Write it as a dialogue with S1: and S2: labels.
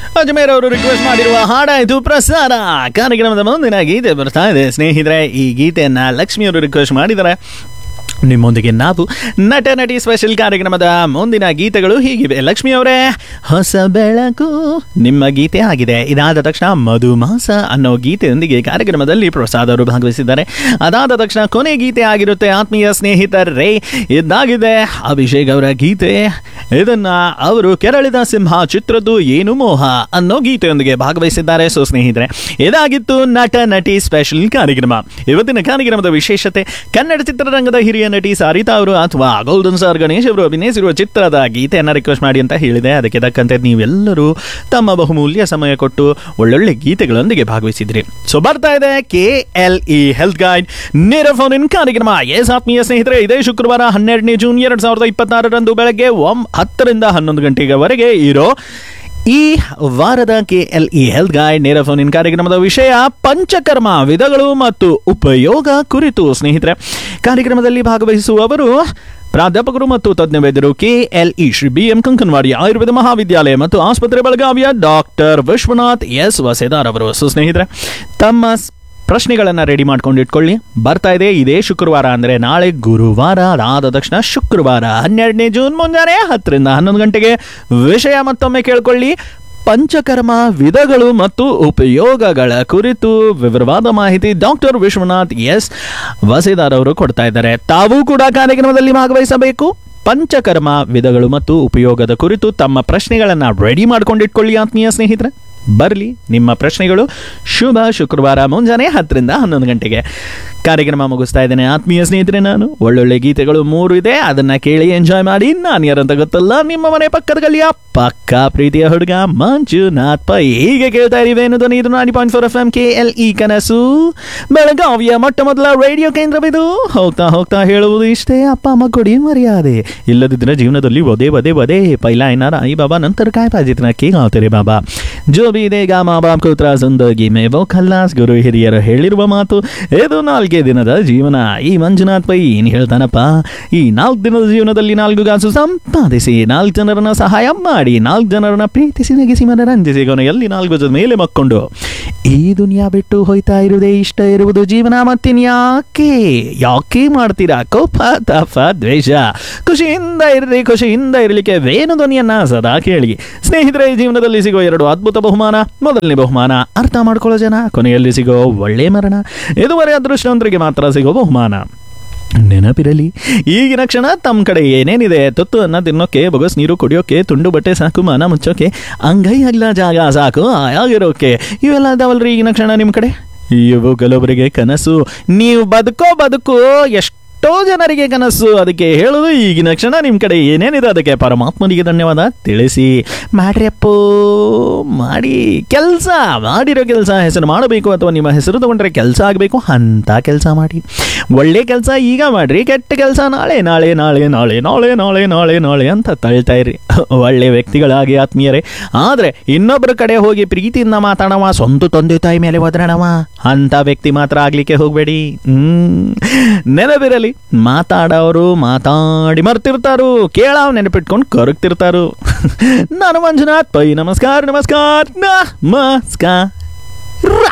S1: ಅಜ್ಮೇರ್ ಅವರು ರಿಕ್ವೆಸ್ಟ್ ಮಾಡಿರುವ ಹಾಡಾಯ್ತು ಪ್ರಸಾರ ಕಾರ್ಯಕ್ರಮದ ಮುಂದಿನ ಗೀತೆ ಬರ್ತಾ ಇದೆ ಸ್ನೇಹಿತರೆ ಈ ಗೀತೆಯನ್ನ ಲಕ್ಷ್ಮಿ ಅವರು ರಿಕ್ವೆಸ್ಟ್ ಮಾಡಿದ್ದಾರೆ ನಿಮ್ಮೊಂದಿಗೆ ನಾವು ನಟ ನಟಿ ಸ್ಪೆಷಲ್ ಕಾರ್ಯಕ್ರಮದ ಮುಂದಿನ ಗೀತೆಗಳು ಹೀಗಿವೆ ಲಕ್ಷ್ಮಿ ಅವರೇ ಹೊಸ ಬೆಳಕು ನಿಮ್ಮ ಗೀತೆ ಆಗಿದೆ ಇದಾದ ತಕ್ಷಣ ಮಧುಮಾಸ ಅನ್ನೋ ಗೀತೆಯೊಂದಿಗೆ ಕಾರ್ಯಕ್ರಮದಲ್ಲಿ ಪ್ರಸಾದ್ ಅವರು ಭಾಗವಹಿಸಿದ್ದಾರೆ ಅದಾದ ತಕ್ಷಣ ಕೊನೆ ಗೀತೆ ಆಗಿರುತ್ತೆ ಆತ್ಮೀಯ ಸ್ನೇಹಿತರೇ ಇದಾಗಿದೆ ಅಭಿಷೇಕ್ ಅವರ ಗೀತೆ ಇದನ್ನ ಅವರು ಕೆರಳಿದ ಸಿಂಹ ಚಿತ್ರದ್ದು ಏನು ಮೋಹ ಅನ್ನೋ ಗೀತೆಯೊಂದಿಗೆ ಭಾಗವಹಿಸಿದ್ದಾರೆ ಸೊ ಸ್ನೇಹಿತರೆ ಇದಾಗಿತ್ತು ನಟ ನಟಿ ಸ್ಪೆಷಲ್ ಕಾರ್ಯಕ್ರಮ ಇವತ್ತಿನ ಕಾರ್ಯಕ್ರಮದ ವಿಶೇಷತೆ ಕನ್ನಡ ಚಿತ್ರರಂಗದ ಹಿರಿಯ ನಟಿ ಸಾರಿತಾ ಅವರು ಅಥವಾ ಗೋಲ್ಡನ್ ಸ್ಟಾರ್ ಗಣೇಶ್ ಅವರು ಅಭಿನಯಿಸಿರುವ ಚಿತ್ರದ ಗೀತೆಯನ್ನು ರಿಕ್ವೆಸ್ಟ್ ಮಾಡಿ ಅಂತ ಹೇಳಿದೆ ಅದಕ್ಕೆ ತಕ್ಕಂತೆ ನೀವೆಲ್ಲರೂ ತಮ್ಮ ಬಹುಮೂಲ್ಯ ಸಮಯ ಕೊಟ್ಟು ಒಳ್ಳೊಳ್ಳೆ ಗೀತೆಗಳೊಂದಿಗೆ ಭಾಗವಹಿಸಿದ್ರಿ ಸೊ ಬರ್ತಾ ಇದೆ K L E health guide ನೇರ ಫೋನ್ ಇನ್ ಕಾರ್ಯಕ್ರಮ ಎಸ್ ಆತ್ಮೀಯ ಸ್ನೇಹಿತರೆ ಇದೇ ಶುಕ್ರವಾರ ಹನ್ನೆರಡನೇ ಜೂನ್ ಎರಡ್ ಸಾವಿರದ ಇಪ್ಪತ್ತಾರರಂದು ಬೆಳಗ್ಗೆ ಒಂ ಹತ್ತರಿಂದ ಹನ್ನೊಂದು ಗಂಟೆಯವರೆಗೆ ಇರೋ ಈ ವಾರದ K L E health guide ನೇರ ಫೋನ್ ಇನ್ ಕಾರ್ಯಕ್ರಮದ ವಿಷಯ ಪಂಚಕರ್ಮ ವಿಧಗಳು ಮತ್ತು ಉಪಯೋಗ ಕುರಿತು ಸ್ನೇಹಿತರೆ ಕಾರ್ಯಕ್ರಮದಲ್ಲಿ ಭಾಗವಹಿಸುವವರು ಪ್ರಾಧ್ಯಾಪಕರು ಮತ್ತು ತಜ್ಞ ವೈದ್ಯರು KLE Shri B M Kankanawadi ಆಯುರ್ವೇದ ಮಹಾವಿದ್ಯಾಲಯ ಮತ್ತು ಆಸ್ಪತ್ರೆ ಬೆಳಗಾವಿಯ ಡಾಕ್ಟರ್ ವಿಶ್ವನಾಥ್ ಎಸ್ ವಸೇದಾರ್ ಅವರು ಸೊ ಸ್ನೇಹಿತರೆ ತಮ್ಮ ಸ್- ಪ್ರಶ್ನೆಗಳನ್ನ ರೆಡಿ ಮಾಡ್ಕೊಂಡು ಇಟ್ಕೊಳ್ಳಿ ಬರ್ತಾ ಇದೆ ಇದೇ ಶುಕ್ರವಾರ ಅಂದ್ರೆ ನಾಳೆ ಗುರುವಾರ ಅದಾದ ತಕ್ಷಣ ಶುಕ್ರವಾರ ಹನ್ನೆರಡನೇ ಜೂನ್ ಮುಂಜಾನೆ ಹತ್ತರಿಂದ ಹನ್ನೊಂದು ಗಂಟೆಗೆ ವಿಷಯ ಮತ್ತೊಮ್ಮೆ ಕೇಳ್ಕೊಳ್ಳಿ ಪಂಚಕರ್ಮ ವಿಧಗಳು ಮತ್ತು ಉಪಯೋಗಗಳ ಕುರಿತು ವಿವರವಾದ ಮಾಹಿತಿ ಡಾಕ್ಟರ್ ವಿಶ್ವನಾಥ್ ಎಸ್ ವಸೇದಾರ್ ಅವರು ಕೊಡ್ತಾ ಇದ್ದಾರೆ ತಾವು ಕೂಡ ಕಾರ್ಯಕ್ರಮದಲ್ಲಿ ಭಾಗವಹಿಸಬೇಕು ಪಂಚಕರ್ಮ ವಿಧಗಳು ಮತ್ತು ಉಪಯೋಗದ ಕುರಿತು ತಮ್ಮ ಪ್ರಶ್ನೆಗಳನ್ನು ರೆಡಿ ಮಾಡ್ಕೊಂಡಿಟ್ಕೊಳ್ಳಿ ಆತ್ಮೀಯ ಸ್ನೇಹಿತರೆ ಬರಲಿ ನಿಮ್ಮ ಪ್ರಶ್ನೆಗಳು ಶುಭ ಶುಕ್ರವಾರ ಮುಂಜಾನೆ ಹತ್ತರಿಂದ ಹನ್ನೊಂದು ಗಂಟೆಗೆ ಕಾರ್ಯಕ್ರಮ ಮುಗಿಸ್ತಾ ಇದ್ದೇನೆ ಆತ್ಮೀಯ ಸ್ನೇಹಿತರೆ ನಾನು ಒಳ್ಳೊಳ್ಳೆ ಗೀತೆಗಳು ಮೂರು ಇದೆ ಅದನ್ನ ಕೇಳಿ ಎಂಜಾಯ್ ಮಾಡಿ ನಾನು ಯಾರಂತ ಗೊತ್ತಲ್ಲ ನಿಮ್ಮ ಮನೆ ಪಕ್ಕದ ಗಲ್ಲಿಯ ಪಕ್ಕ ಪ್ರೀತಿಯ ಹುಡುಗ ಮಂಜುನಾಥ್ ಪೈ ಹೀಗೆ ಕೇಳ್ತಾ ಇದ್ದೀವೇನು ಧ್ವನಿ ಇದು ನಾಡಿ point four F M K L E ಕನಸು ಬೆಳಗಾವಿಯ ಮೊಟ್ಟ ಮೊದಲ ರೇಡಿಯೋ ಕೇಂದ್ರವಿದು ಹೋಗ್ತಾ ಹೋಗ್ತಾ ಹೇಳುವುದು ಇಷ್ಟೇ ಅಪ್ಪ ಅಮ್ಮ ಕೊಡಿ ಮರ್ಯಾದೆ ಇಲ್ಲದಿದ್ರೆ ಜೀವನದಲ್ಲಿ ಒದೇ ಒದೇ ಒದೇ ಪೈಲಾ ಏನಾರ ಐ ಬಾಬಾ ನಂತರ ಕಾಯ್ ಪಾಜಿತ್ನ ಕೇ ಗಾವ್ತಾರೆ ಬಾಬಾ ಜೋ ಬಿ ದೇಗ ಮಾ ಬಾಪ್ ಕೂತ್ರ ಜಿಂದಗಿ ಮೇ ಬೋ ಖಲ್ಲಾಸ್ ಗುರು ಹಿರಿಯರು ಹೇಳಿರುವ ಮಾತು ಇದು ನಾಲ್ಕೇ ದಿನದ ಜೀವನ ಈ ಮಂಜುನಾಥ್ ಪೈ ಏನ್ ಹೇಳ್ತಾನಪ್ಪ ಈ ನಾಲ್ಕು ದಿನದ ಜೀವನದಲ್ಲಿ ನಾಲ್ಕು ಗಾಸು ಸಂಪಾದಿಸಿ ನಾಲ್ಕು ಜನರನ್ನ ಸಹಾಯ ಮಾಡಿ ನಾಲ್ಕು ಜನರನ್ನ ಪ್ರೀತಿಸಿ ನಗಿಸಿ ಮನರಂಜಿಸಿ ಕೊನೆಯಲ್ಲಿ ನಾಲ್ಕು ಜನ ಮೇಲೆ ಮಕ್ಕೊಂಡು ಈ ದುನಿಯಾ ಬಿಟ್ಟು ಹೋಯ್ತಾ ಇರುವುದೇ ಇಷ್ಟ ಇರುವುದು ಜೀವನ ಮತ್ತಿನ್ಯಾಕೆ ಯಾಕೆ ಮಾಡ್ತೀರಾ ಕೋಪ ತಾಪ ದ್ವೇಷ ಖುಷಿಯಿಂದ ಇರ್ರಿ ಖುಷಿಯಿಂದ ಇರಲಿಕ್ಕೆ ವೇಣು ಧ್ವನಿಯನ್ನ ಸದಾ ಕೇಳಿ ಸ್ನೇಹಿತರೆ ಈ ಜೀವನದಲ್ಲಿ ಸಿಗೋ ಎರಡು ಅದ್ಭುತ ಬಹುಮಾನ ಮೊದಲನೇ ಬಹುಮಾನ ಅರ್ಥ ಮಾಡ್ಕೊಳ್ಳೋ ಜನ ಕೊನೆಯಲ್ಲಿ ಸಿಗೋ ಒಳ್ಳೆ ಮರಣ ಇದುವರೆ ಅದೃಷ್ಟವಂತರಿಗೆ ಮಾತ್ರ ಸಿಗೋ ಬಹುಮಾನ ನೆನಪಿರಲಿ ಈಗಿನ ಕ್ಷಣ ತಮ್ಮ ಕಡೆ ಏನೇನಿದೆ ತುತ್ತು ಅನ್ನ ತಿನ್ನೋಕೆ ಬೊಗಸ್ ನೀರು ಕುಡಿಯೋಕೆ ತುಂಡು ಬಟ್ಟೆ ಸಾಕು ಮನ ಮುಚ್ಚೋಕೆ ಅಂಗೈ ಅಗ್ಲ ಜಾಗ ಸಾಕು ಆಯಾಗಿರೋಕೆ ಇವೆಲ್ಲ ಇದಾವಲ್ರಿ ಈಗಿನ ಕ್ಷಣ ನಿಮ್ಮ ಕಡೆ ಇವು ಕೆಲವರಿಗೆ ಕನಸು ನೀವು ಬದುಕೋ ಬದುಕು ಎಷ್ಟೋ ಜನರಿಗೆ ಕನಸು ಅದಕ್ಕೆ ಹೇಳೋದು ಈಗಿನ ಕ್ಷಣ ನಿಮ್ಮ ಕಡೆ ಏನೇನಿದೆ ಅದಕ್ಕೆ ಪರಮಾತ್ಮನಿಗೆ ಧನ್ಯವಾದ ತಿಳಿಸಿ ಮಾಡ್ರಿ ಅಪ್ಪೋ ಮಾಡಿ ಕೆಲಸ ಮಾಡಿರೋ ಕೆಲಸ ಹೆಸರು ಮಾಡಬೇಕು ಅಥವಾ ನಿಮ್ಮ ಹೆಸರು ತಗೊಂಡ್ರೆ ಕೆಲಸ ಆಗಬೇಕು ಅಂತ ಕೆಲಸ ಮಾಡಿ ಒಳ್ಳೆ ಕೆಲಸ ಈಗ ಮಾಡ್ರಿ ಕೆಟ್ಟ ಕೆಲಸ ನಾಳೆ ನಾಳೆ ನಾಳೆ ನಾಳೆ ನಾಳೆ ನಾಳೆ ನಾಳೆ ನಾಳೆ ಅಂತ ತಳ್ತಾ ಇರಿ ಒಳ್ಳೆ ವ್ಯಕ್ತಿಗಳಾಗಿ ಆತ್ಮೀಯರೇ ಆದರೆ ಇನ್ನೊಬ್ಬರ ಕಡೆ ಹೋಗಿ ಪ್ರೀತಿಯಿಂದ ಮಾತಾಡವ ಸ್ವಂತ ತಂದೆ ತಾಯಿ ಮೇಲೆ ಒದರಣವ ಅಂತ ವ್ಯಕ್ತಿ ಮಾತ್ರ ಆಗ್ಲಿಕ್ಕೆ ಹೋಗಬೇಡಿ ಹ್ಮ್ ನೆನಪಿರಲಿ ಮಾತಾಡೋರು ಮಾತಾಡಿ ಮರ್ತಿರ್ತಾರು ಕೇಳಾವ್ ನೆನಪಿಟ್ಕೊಂಡು ಕರಗ್ತಿರ್ತಾರು ನಾನು ಮಂಜುನಾಥ್ ಪೈ ನಮಸ್ಕಾರ ನಮಸ್ಕಾರ ನಮಸ್ಕಾರ